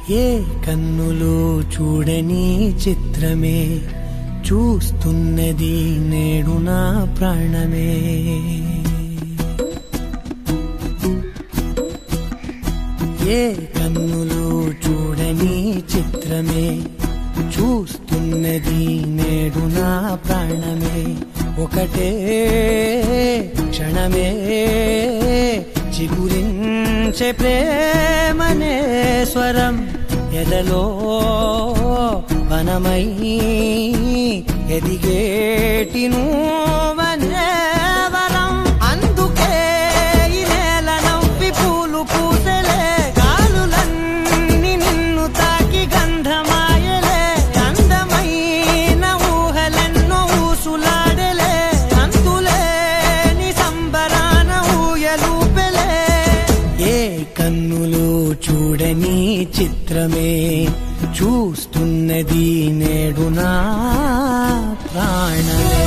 ఏ కన్నులు చూడని చిత్రమే చూస్తున్నది నేడు నా ప్రాణమే ఏ కన్నులు చూడని చిత్రమే చూస్తున్నది నేడు నా ప్రాణమే ఒకటే క్షణమే చిగురించే ప్రేమనే స్వరం ఎదలో వనమై ఎదిగేటి నువ్వనే వరం అందుకే ఈ నేల నవ్వి పూలు పూసలే గాలులన్నీ నిన్ను తాకి గంధమాయలే అందమైన ఊహలెన్నో ఊసులాడలే అంతులేని సంబరాన ఊయలూపెలే ఏ కన్నులు చూడని చిత్రమే చూస్తున్నది నేడు నా ప్రాణమే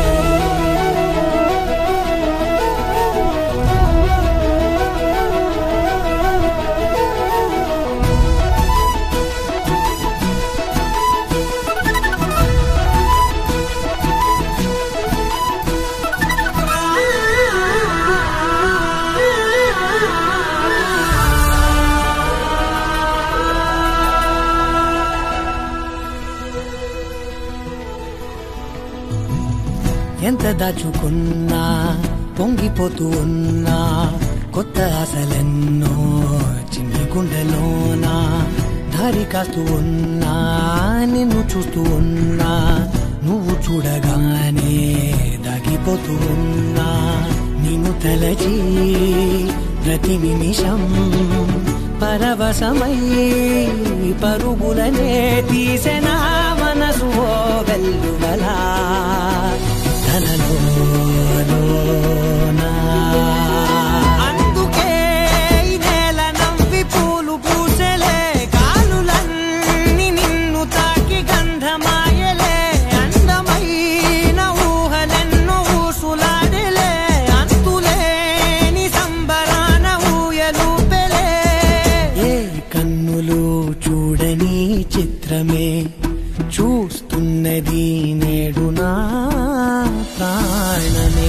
ఎంత దాచుకున్నా పొంగిపోతూ ఉన్నా కొత్త ఆశలెన్నో చిన్ని గుండెలోనా దారి కాస్తూ ఉన్నా నిన్ను చూస్తూ ఉన్నా నువ్వు చూడగానే దాగిపోతూ ఉన్నా నిన్ను తలచి ప్రతి నిమిషం పరవశమై పరుగులనే తీసెనా మనసు ఓ వెల్లువలా తనలోనా అందుకే ఈ నేల నవ్వి పూలు పూసెలే కాలులన్నీ నిన్ను తాకి గంధమాయలే అందమైన ఊహలెన్నో ఊసులాడలే అంతులేని సంబరాన ఊయలూపెలే ఏ కన్నులు చూడని చిత్రమే చూస్తున్నది నేడు నా ప్రాణమే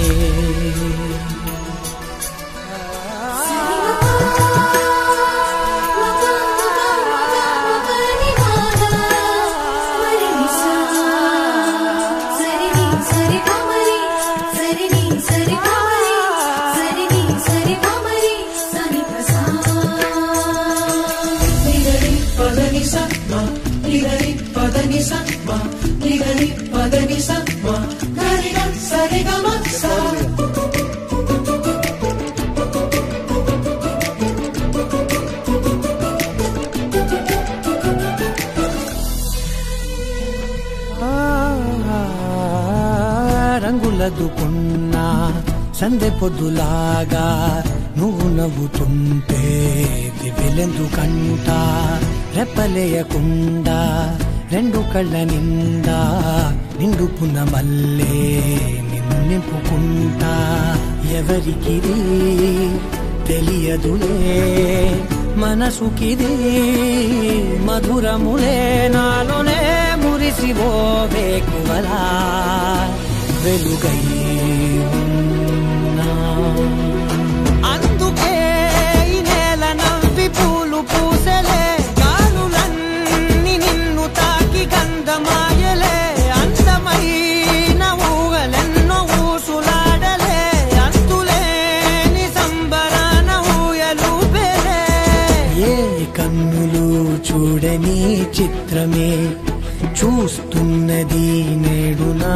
రంగులదుకున్నా సందె పొద్దులాగా నువ్వు నవ్వుతుంటే దివ్యలెందుకంట రెప్పలేయకుండా రెండు కళ్ళ నిండా నిండుకున్న మల్లే నిన్ను నింపుకుంటా ఎవరికిది తెలియదులే మనసుకిది మధురములే నాలోనే మురిసివో వేకువలా వెలుగై ఉన్నా. అందుకే ఈ నేల నవ్వి పూలు పూసలే గాలులన్నీ నిన్ను తాకి గంధమాయలే అందమైన ఊగలెన్నో ఊసులాడలే అంతులేని సంబరాన ఊయలూపెలే ఏ కన్నులు చూడని చిత్రమే చూస్తున్నది నేడు నా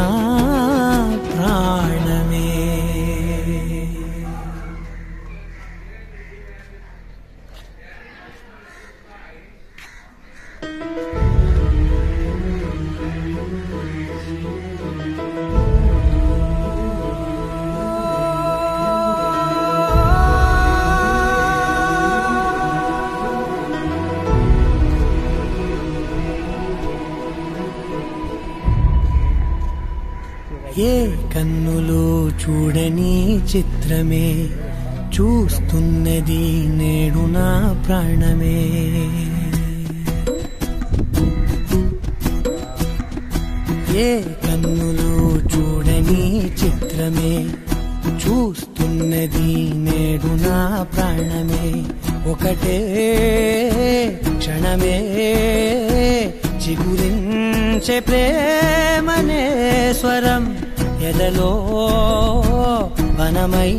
ప్రాణమే ఏ కన్నులు చూడని చిత్రమే చూస్తున్నది నేడు నా ప్రాణమే ఏ కన్నులు చూడని చిత్రమే చూస్తున్నది నేడు నా ప్రాణమే ఒకటే క్షణమే చిగురించే ప్రేమనే స్వరం ఎదలో వనమై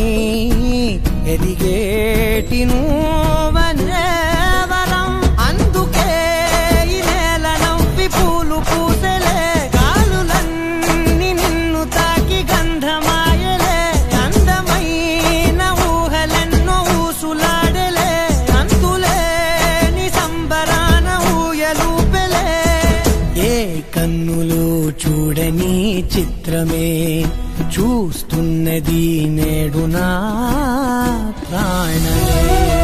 ఎదిగేటి నువ్వనే వరం అందుకే ఈ నేల నవ్వి పూలు పూసలే గాలులన్నీ నిన్ను తాకి గంధమాయలే అందమైన ఊహలెన్నో ఊసులాడలే అంతులేని సంబరాన ఊయలూపెలే ఏ కన్నులు చూడని చిత్రమే చూస్తున్నది నేడు నా ప్రాణమే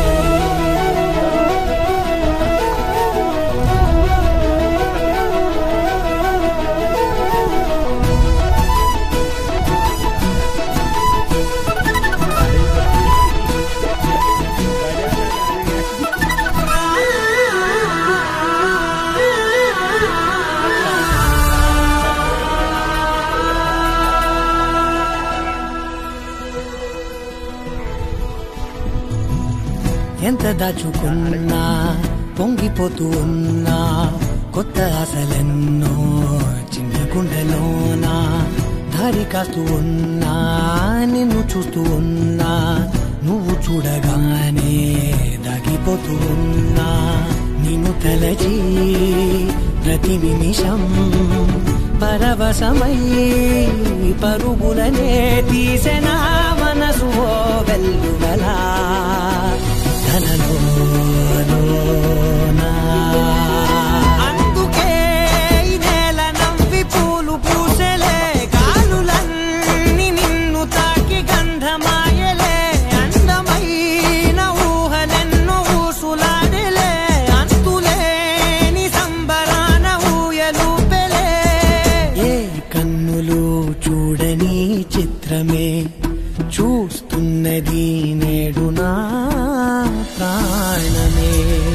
ఎంత దాచుకున్నా పొంగిపోతూ ఉన్నా కొత్త ఆశలెన్నో చిన్న గుండెలోనా దారి కాస్తూ ఉన్నా నిన్ను చూస్తూ ఉన్నా నువ్వు చూడగానే దాగిపోతూ ఉన్నా నిన్ను తలచి ప్రతి నిమిషం పరవశమై పరుగులనే తీసెనా మనసు ఓ వెల్లువలా తనలోనా అందుకే ఈ నేల నవ్వి పూలు పూసెలే గాలులన్నీ నిన్ను తాకి గంధమాయలే అందమైన ఊహలెన్నో ఊసులాడలే అంతులేని సంబరాన ఊయలూపెలే ఏ కన్నులు చూడని చిత్రమే చూస్తున్నది నేడు నా ప్రాణమే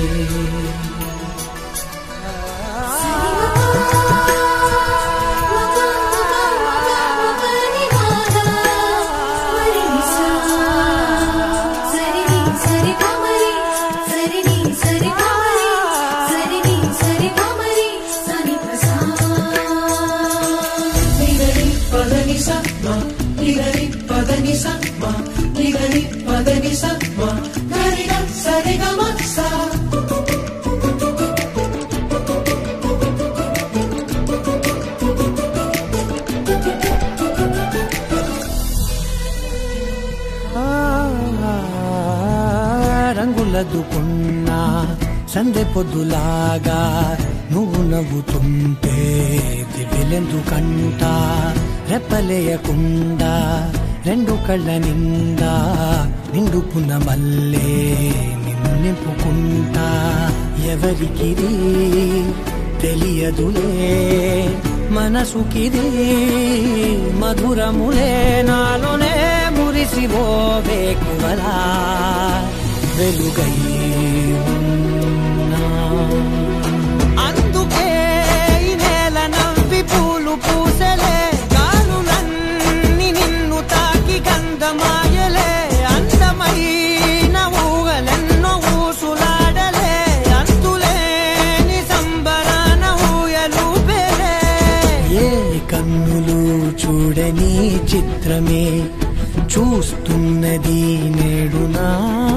రంగులదుకున్నా సందె పొద్దులాగా నువ్వు నవ్వుతుంటే దివ్యలెందుకంట రెప్పలేయకుండా రెండు కళ్ళ నిండా నిండుకున్న మల్లే నిన్ను నింపుకుంటా ఎవరికిది తెలియదులే మనసుకిది మధురములే నాలోనే మురిసివో వేకువలా వెలుగై ఉన్నా. అందుకే ఈ నేల నవ్వి పూలు పూసలే గాలులన్నీ నిన్ను తాకి గంధమాయలే అందమైన ఊగలెన్నో ఊసులాడలే అంతులేని సంబరాన ఊయలూపెలే ఏ కన్నులు చూడని చిత్రమే చూస్తున్నది నేడు నా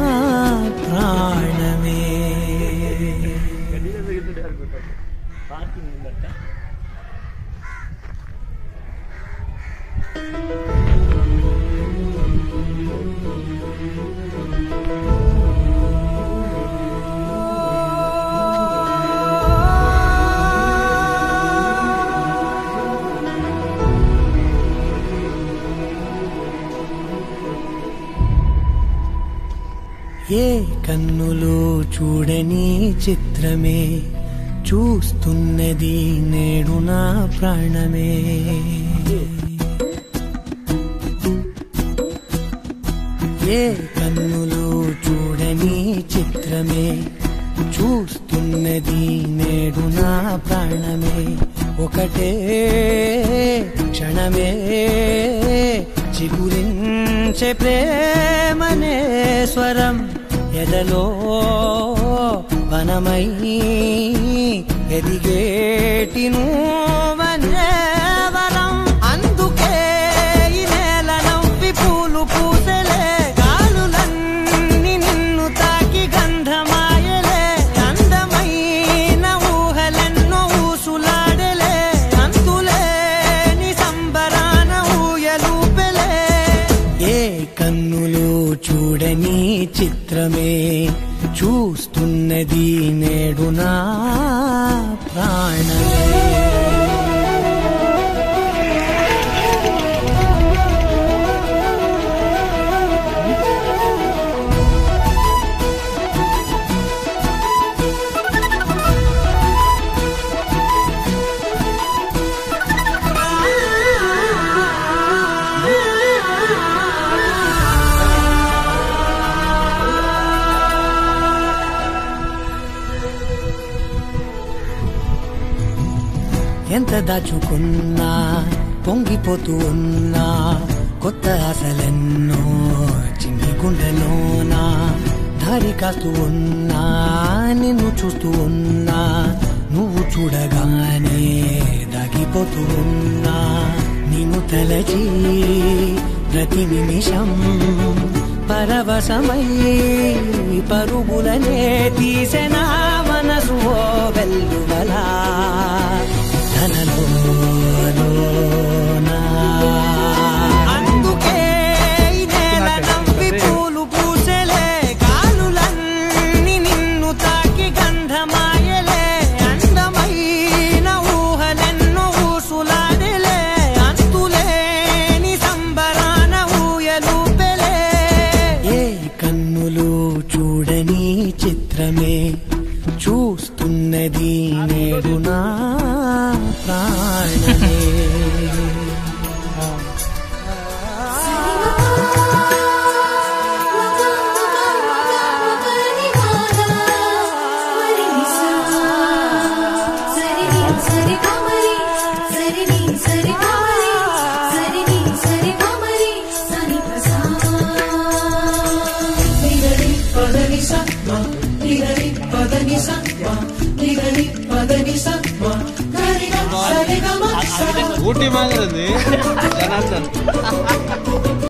ప్రాణమే ఏ కన్నులు చూడని చిత్రమే చూస్తున్నది నేడు నా ప్రాణమే ఏ కన్నులు చూడని చిత్రమే చూస్తున్నది నేడు నా ప్రాణమే ఒకటే క్షణమే చిగురించే ప్రేమనే స్వరం ఎదలో వనమై ఎదిగేటి నువ్వనే వరం అందుకే ఈ నేల నవ్వి పూలు పూసలే గాలులన్నీ నిన్ను తాకి గంధమాయలే అందమైన ఊహలెన్నో ఊసులాడలే అంతులేని సంబరాన ఊయలూపెలే ఏ కన్నులు చూడని చిత్రమే చూస్తున్నది నేడు నా ప్రాణమే ఎంత దాచుకున్నా పొంగిపోతూ ఉన్నా కొత్త ఆశలెన్నో చింగి గుండెలోనా దారి కాస్తూ ఉన్నా నిన్ను చూస్తూ ఉన్నా నువ్వు చూడగానే దాగిపోతూ ఉన్నా నిన్ను తలచి ప్రతి నిమిషం పరవశమై పరుగులనే తీసెనా మనసు ఓ వెల్లువలా తనలోనా అందుకే ఈ నేల నవ్వి పూలు పూసెలే కాలులన్నీ నిన్ను తాకి గంధమాయలే అందమైన ఊహలెన్నో ఊసులాడలే అంతులేని సంబరాన ఊయలూపెలే ఏ కన్నులు చూడని చిత్రమే చూస్తున్నది నేడు నా ప్రాణమే ఊటీ మాదిరి జనార్దన్